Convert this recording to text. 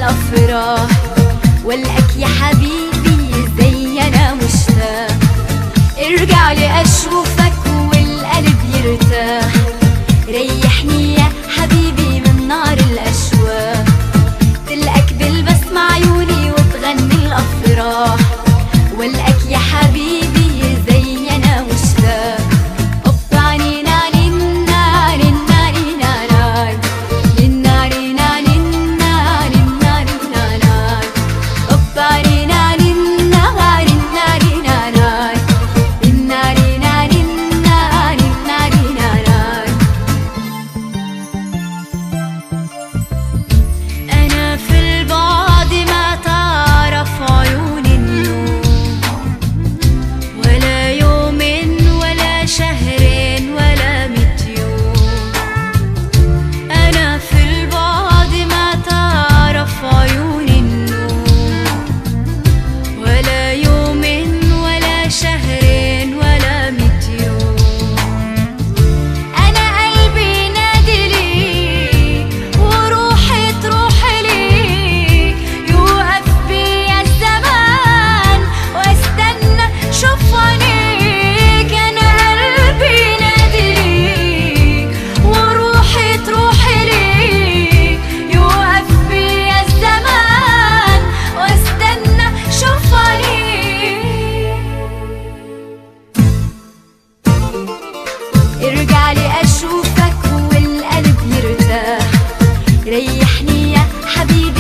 الافراح والقاك يا حبيبي زي انا مشتاق ارجع لي اشوفك والقلب يرتاح ريحني يا حبيبي من نار الاشواق تلقاك بالبسمة عيوني وتغني الافراح والقاك يا حبيبي زي انا مشتاق أوبا نينا نينا نينا نينا ناي. نينا نينا نينا نينا نينا ناي. أوبا نينا نينا نينا نينا ناي. نينا نينا نينا نينا نينا ناي. أنا في البعد ما تعرف عيوني النوم ولا يوم ولا شهر ولا ميت يوم أنا في البعد ما تعرف عيوني النوم ولا يوم ولا شهر ولا ميت يوم أنا قلبي نادي ليك وروحي تروح ليك يوقف بيا الزمان واستنى شوف عينيك أنا قلبي نادي ليك وروحي تروح ليك يوقف بيا الزمان واستنى شوف عينيك ارجع لي اشوفك والقلب يرتاح ريحني يا حبيبي